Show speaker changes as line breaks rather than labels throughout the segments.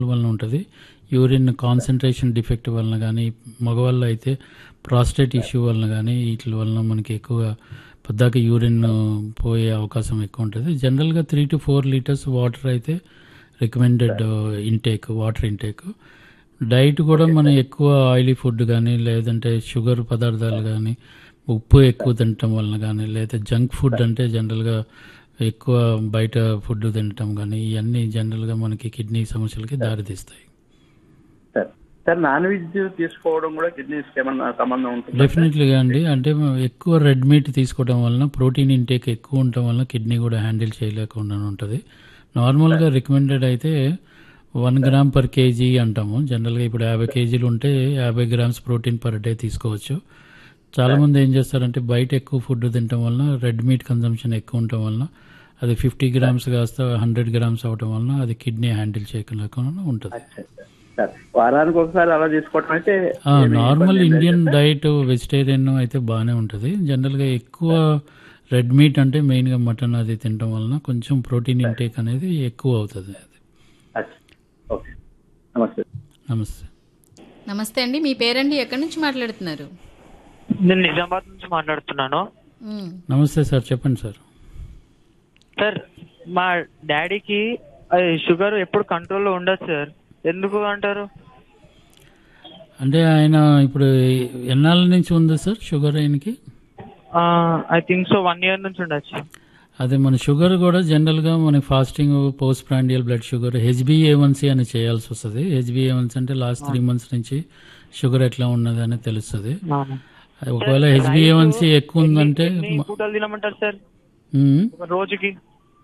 వలన ఉంటుంది urine concentration defect వలన కానీ మగవాళ్ళు అయితే ప్రాస్టేట్ ఇష్యూ వలన కానీ వీటి వలన మనకి ఎక్కువగా పద్దాక యూరిన్ పోయే అవకాశం ఎక్కువ ఉంటుంది జనరల్గా three to four litres water అయితే recommended intake water intake diet కూడా మనం ఎక్కువ ఆయిలీ ఫుడ్ కానీ లేదంటే షుగర్ పదార్థాలు కానీ ఉప్పు ఎక్కువ తినటం వలన కానీ లేదా జంక్ ఫుడ్ అంటే జనరల్గా ఎక్కువ బయట ఫుడ్ తినటం కానీ ఇవన్నీ జనరల్గా మనకి కిడ్నీ సమస్యలకి దారితీస్తాయి
సార్ సార్ నాన్ వెజ్ తీసుకోవడం కూడా కిడ్నీస్కి ఏమన్నా సంబంధం ఉంటుంది
డెఫినెట్లీగా అండి అంటే మనం ఎక్కువ రెడ్ మీట్ తీసుకోవడం వలన ప్రోటీన్ ఇంటేక్ ఎక్కువ ఉండటం వలన కిడ్నీ కూడా హ్యాండిల్ చేయలేకుండా ఉంటుంది నార్మల్గా రికమెండెడ్ అయితే వన్ గ్రామ్ పర్ కేజీ అంటాము జనరల్గా ఇప్పుడు యాభై కేజీలు ఉంటే యాభై గ్రామ్స్ ప్రోటీన్ పర్ డే తీసుకోవచ్చు చాలామంది ఏం చేస్తారంటే బయట ఎక్కువ ఫుడ్ తినటం వలన రెడ్ మీట్ కన్జంప్షన్ ఎక్కువ ఉండటం వలన అది ఫిఫ్టీ గ్రామ్స్ కాస్త హండ్రెడ్ గ్రామ్స్ అవటం వలన అది కిడ్నీ హ్యాండిల్ చేయలేకుండా ఉంటుంది
అచ్చా, అచ్చా. సార్ వారానికి ఒకసారి అలా తీసుకోవడం అయితే
ఆ,
ఏమీ
నార్మల్
ఇబ్బంది ఏం లేదు
ఇండియన్
సార్.
డైట్ వెజిటేరియన్ అయితే బాగానే ఉంటుంది జనరల్గా ఎక్కువ రెడ్ మీట్ అంటే మెయిన్గా మటన్ అది తినడం వలన కొంచెం ప్రోటీన్ ఇంటేక్ అనేది ఎక్కువ అవుతుంది అది
అచ్చా. ఓకే నమస్తే
నమస్తే
నమస్తే అండి మీ పేరండి ఎక్కడి నుంచి మాట్లాడుతున్నారు
నేను నిజామాబాద్ నుంచి మాట్లాడుతున్నాను
మ్మ్.
నమస్తే సార్ చెప్పండి సార్
సార్ మా డాడీకి అది షుగర్ ఎప్పుడు కంట్రోల్లో ఉండదు సార్ ఎందుకు అంటారు
అంటే ఆయన ఇప్పుడు ఎన్నాళ్ళ నుంచి ఉంది సార్ షుగర్ ఆయనకి
I think so one year నుంచి ఉండొచ్చు
అదే మన షుగర్ కూడా జనరల్గా మన fasting post prandial blood sugar హెచ్బిఏవన్సీ అని చేయాల్సి వస్తుంది హెచ్బిఏవన్సీ అంటే లాస్ట్ త్రీ మంత్స్ నుంచి షుగర్ ఎట్లా ఉన్నది అని తెలుస్తుంది ఒకవేళ హెచ్బిఏవన్సీ ఎక్కువ ఉందంటే
ఎన్ని పూటలు తినమంటారు సార్
మ్మ్.
ఒక రోజుకి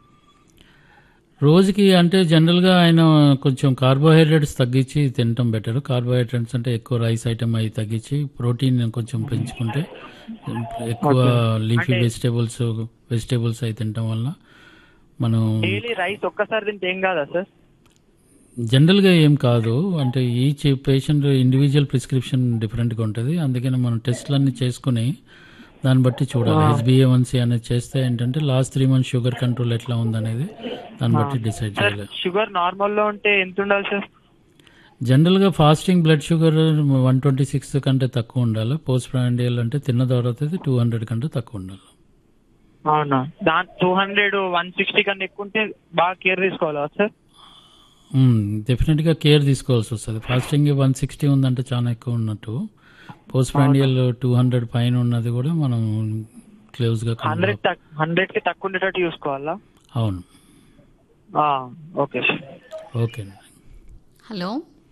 రోజుకి అంటే జనరల్గా ఆయన కొంచెం కార్బోహైడ్రేట్స్ తగ్గించి తినటం బెటర్ కార్బోహైడ్రేట్స్ అంటే ఎక్కువ రైస్ ఐటమ్ అవి తగ్గించి ప్రోటీన్ కొంచెం పెంచుకుంటే ఎక్కువ లీఫీ వెజిటేబుల్స్ వెజిటేబుల్స్ అవి తినటం వల్ల మనం
డైలీ రైస్ ఒక్కసారి తింటే ఏం కాదా సార్
జనరల్గా ఏం కాదు అంటే ఈచ్ పేషెంట్ ఇండివిజువల్ ప్రిస్క్రిప్షన్ డిఫరెంట్గా ఉంటుంది అందుకని మనం టెస్ట్లన్నీ చేసుకుని దాన్ని బట్టి చూడాలి హెచ్బిఏవన్సీ అనేది చేస్తే ఏంటంటే last three months sugar control ఎట్లా ఉందనేది దాన్ని బట్టి డిసైడ్
సార్
చేయాలి
షుగర్ నార్మల్ లో ఉంటే ఎంత ఉండాలి సార్
జనరల్గా fasting blood sugar one twenty six కంటే తక్కువ ఉండాలి పోస్ట్ ప్రాండియల్ అంటే తిన్న తర్వాత టూ హండ్రెడ్ కంటే తక్కువ ఉండాలి
అవునా దాని టూ హండ్రెడ్ వన్ సిక్స్టీ కన్నా ఎక్కువ ఉంటే బాగా కేర్ తీసుకోవాలా సార్
డెఫినెట్గా కేర్ తీసుకోవాల్సి వస్తుంది ఫాస్టింగ్ వన్ సిక్స్టీ ఉందంటే చాలా ఎక్కువ ఉన్నట్టు పోస్ట్ ప్రాండియల్ టూ హండ్రెడ్ పైన ఉన్నది కూడా మనం క్లోజ్గా
హండ్రెడ్ హండ్రెడ్ కి తక్కువ ఉండేటట్టు చూసుకోవాలా
అవును
okay sir
okay
hello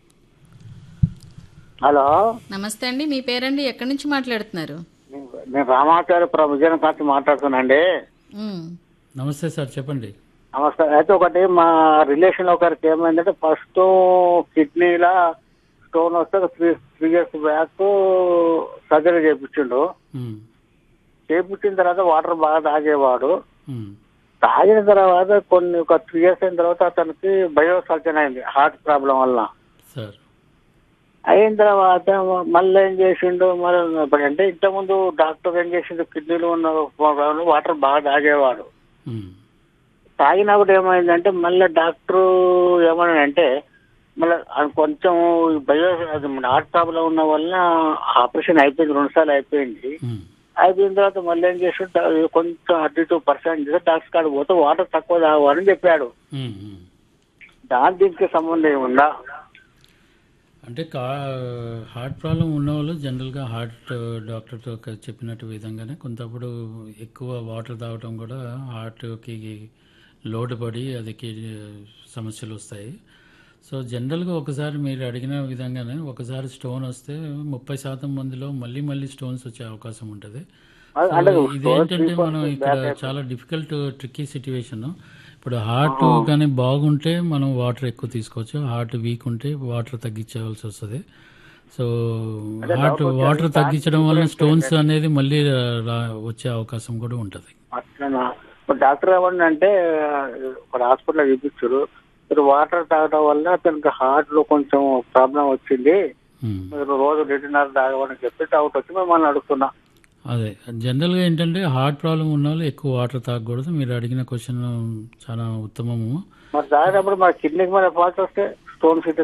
hello
నమస్తే అండి మీ పేరండి ఎక్కడి నుంచి మాట్లాడుతున్నారు
నేను రామాచార్యపురం విజయనగరం నుంచి మాట్లాడుతున్నానండి
మ్మ్.
నమస్తే సార్ చెప్పండి
నమస్కారం అయితే ఒకటి మా రిలేషన్ ఒకరికి ఏమైందంటే ఫస్ట్ కిడ్నీలా స్టోన్ వస్తే three three years back surgery చేయించిండు
మ్మ్.
చేయించిన తర్వాత వాటర్ బాగా తాగేవాడు
మ్మ్.
తాగిన తర్వాత కొన్ని ఒక త్రీ ఇయర్స్ అయిన తర్వాత అతనికి బయో సర్జన్ అయింది హార్ట్ ప్రాబ్లం వల్ల
సార్
అయిన తర్వాత మళ్ళీ ఏం చేసిండు మరి ఇప్పుడు అంటే ఇంతకుముందు డాక్టర్ ఏం చేసిండు కిడ్నీలో ఉన్న వాటర్ బాగా తాగేవాడు
మ్మ్.
తాగినప్పుడు ఏమైందంటే మళ్ళీ డాక్టర్ ఏమన్నాడంటే మళ్ళీ అది కొంచెం బయో అది మన హార్ట్ ప్రాబ్లం ఉన్న వలన ఆపరేషన్ అయిపోయింది రెండు సార్లు అయిపోయింది
మ్మ్.
అయిపోయిన తర్వాత మళ్ళీ ఏం చేసి కొంచెం థర్టీ టూ పర్సెంట్ డాక్టర్ కాడ పోతే వాటర్ తక్కువ తాగని చెప్పాడు
మ్మ్. మ్మ్.
దాని దీనికి సంబంధం ఏముందా
అంటే కా హార్ట్ ప్రాబ్లం ఉన్నవాళ్ళు జనరల్గా హార్ట్ డాక్టర్తో క- చెప్పినట్టు విధంగానే కొంతప్పుడు ఎక్కువ వాటర్ తాగటం కూడా హార్ట్కి లోడ్ పడి అది కి- సమస్యలు వస్తాయి సో జనరల్గా ఒకసారి మీరు అడిగిన విధంగానే ఒకసారి స్టోన్ వస్తే ముప్పై శాతం మందిలో మళ్ళీ మళ్ళీ స్టోన్స్ వచ్చే అవకాశం ఉంటుంది
అ- అంటే
సో
stones
ఇదేంటంటే
తీసుకొని
మనం ఇక్కడ చాలా డిఫికల్ట్ ట్రిక్కీ సిచ్యువేషన్ ఇప్పుడు హార్ట్ కానీ బాగుంటే మనం వాటర్ ఎక్కువ తీసుకోవచ్చు హార్ట్ వీక్ ఉంటే వాటర్ తగ్గించవలసి వస్తుంది సో హార్ట్ వాటర్ తగ్గించడం వల్ల స్టోన్స్ అనేది మళ్ళీ రా- వచ్చే అవకాశం కూడా ఉంటుంది
అట్లనా ఇప్పుడు డాక్టర్ ఏమన్నా అంటే ఇక్కడ హాస్పిటల్ చూపించారు మీరు వాటర్ తాగడం వల్ల అతనికి హార్ట్ లో కొంచెం ప్రాబ్లం వచ్చింది
మ్మ్.
మీరు రోజు లీటర్నర తాగమని చెప్పి డౌట్ వచ్చి మిమ్మల్ని అడుగుతున్నా
అదే జనరల్గా ఏంటంటే హార్ట్ ప్రాబ్లం ఉన్న వాళ్ళు ఎక్కువ వాటర్ తాగకూడదు మీరు అడిగిన క్వశ్చన్ చాలా ఉత్తమము
మరి తాగేటప్పుడు మరి కిడ్నీకి మరి ఫాల్ట్ వస్తే స్టోన్స్ ఇట్లా